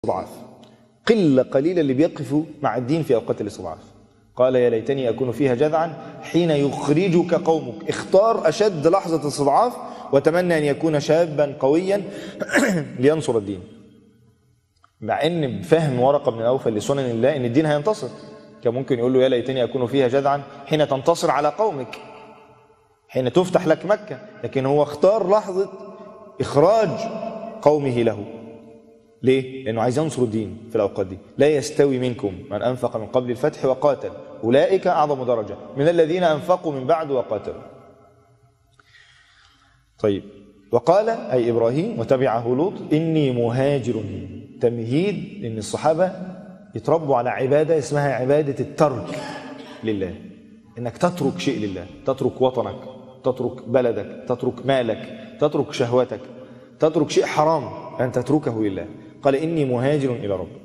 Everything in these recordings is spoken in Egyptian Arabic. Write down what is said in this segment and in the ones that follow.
الاستضعاف قلة قليلة اللي بيقفوا مع الدين في أوقات الاستضعاف قال يا ليتني أكون فيها جذعا حين يخرجك قومك اختار أشد لحظة استضعاف وتمنى أن يكون شابا قويا لينصر الدين مع ان بفهم ورقه بن اوفل لسنن الله ان الدين هينتصر كان ممكن يقول له يا ليتني اكون فيها جذعا حين تنتصر على قومك حين تفتح لك مكه لكن هو اختار لحظه اخراج قومه له ليه؟ لانه عايز ينصر الدين في الاوقات دي لا يستوي منكم من انفق من قبل الفتح وقاتل اولئك اعظم درجه من الذين انفقوا من بعد وقاتلوا طيب وقال أي إبراهيم وتبعه لوط إني مهاجر تمهيد لأن الصحابة يتربوا على عبادة اسمها عبادة الترك لله إنك تترك شيء لله تترك وطنك تترك بلدك تترك مالك تترك شهوتك تترك شيء حرام أن تتركه لله قال إني مهاجر إلى ربي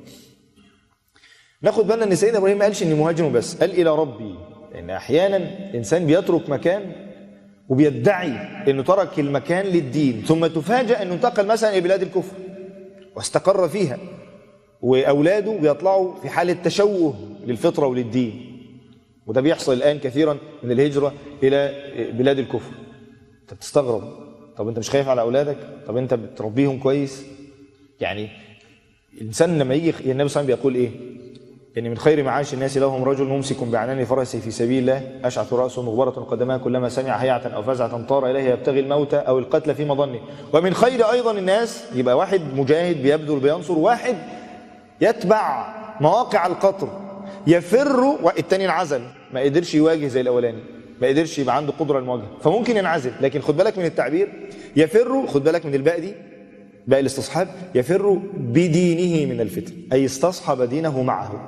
ناخد بالنا ان سيدنا ابراهيم ما قالش اني مهاجر بس قال الى ربي لان احيانا الانسان بيترك مكان وبيدعي انه ترك المكان للدين ثم تفاجأ انه انتقل مثلا الى بلاد الكفر واستقر فيها واولاده بيطلعوا في حاله تشوه للفطره وللدين وده بيحصل الان كثيرا من الهجره الى بلاد الكفر انت بتستغرب طب انت مش خايف على اولادك طب انت بتربيهم كويس يعني الانسان لما يجي النبي صلى الله عليه وسلم بيقول ايه ان من خير معاش الناس لهم رجل ممسك بعنان فرسه في سبيل الله اشعث راسه مغبره قدماه كلما سمع هيعه او فزعه طار اليه يبتغي الموت او القتل في مظنه ومن خير ايضا الناس يبقى واحد مجاهد بيبذل بينصر واحد يتبع مواقع القطر يفر والتاني انعزل ما قدرش يواجه زي الاولاني ما قدرش يبقى عنده قدره المواجهه فممكن ينعزل لكن خد بالك من التعبير يفر خد بالك من الباء دي باء الاستصحاب يفر بدينه من الفتن اي استصحب دينه معه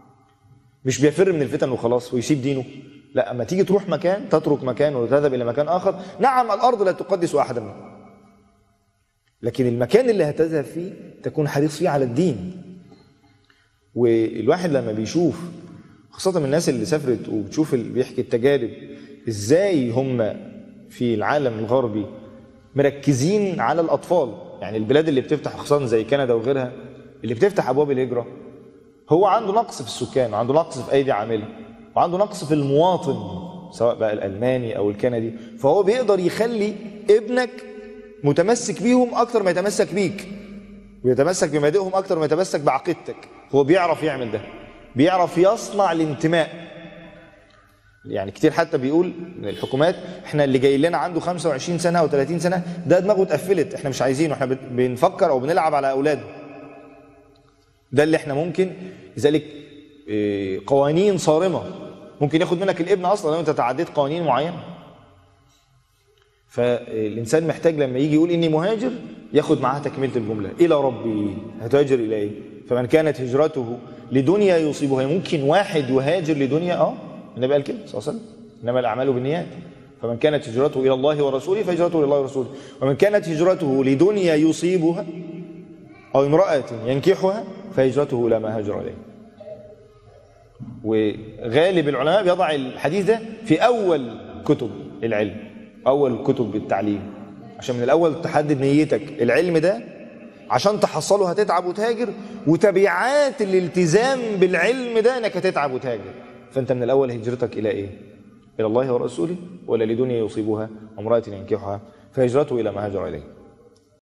مش بيفر من الفتن وخلاص ويسيب دينه لا اما تيجي تروح مكان تترك مكان وتذهب الى مكان اخر نعم الارض لا تقدس احدا لكن المكان اللي هتذهب فيه تكون حريص فيه على الدين والواحد لما بيشوف خاصة من الناس اللي سافرت وبتشوف اللي بيحكي التجارب ازاي هم في العالم الغربي مركزين على الاطفال يعني البلاد اللي بتفتح خصوصا زي كندا وغيرها اللي بتفتح ابواب الهجره هو عنده نقص في السكان وعنده نقص في ايدي عامله وعنده نقص في المواطن سواء بقى الالماني او الكندي فهو بيقدر يخلي ابنك متمسك بيهم اكتر ما يتمسك بيك ويتمسك بمبادئهم اكتر ما يتمسك بعقيدتك هو بيعرف يعمل ده بيعرف يصنع الانتماء يعني كتير حتى بيقول من الحكومات احنا اللي جاي لنا عنده 25 سنه او 30 سنه ده دماغه اتقفلت احنا مش عايزينه احنا بنفكر او بنلعب على اولاده ده اللي احنا ممكن لذلك قوانين صارمه ممكن ياخد منك الابن اصلا لو انت تعديت قوانين معينه فالانسان محتاج لما يجي يقول اني مهاجر ياخد معاها تكمله الجمله الى ربي هتهاجر الى ايه فمن كانت هجرته لدنيا يصيبها ممكن واحد يهاجر لدنيا اه النبي قال كده صلى الله عليه وسلم انما الاعمال بالنيات فمن كانت هجرته الى الله ورسوله فهجرته الى الله ورسوله ومن كانت هجرته لدنيا يصيبها او امراه ينكحها فهجرته الى ما هاجر اليه وغالب العلماء بيضع الحديث ده في اول كتب العلم اول كتب التعليم عشان من الاول تحدد نيتك العلم ده عشان تحصله هتتعب وتهاجر وتبعات الالتزام بالعلم ده انك هتتعب وتهاجر فانت من الاول هجرتك الى ايه الى الله ورسوله ولا لدنيا يصيبها امراه ينكحها فهجرته الى ما هاجر اليه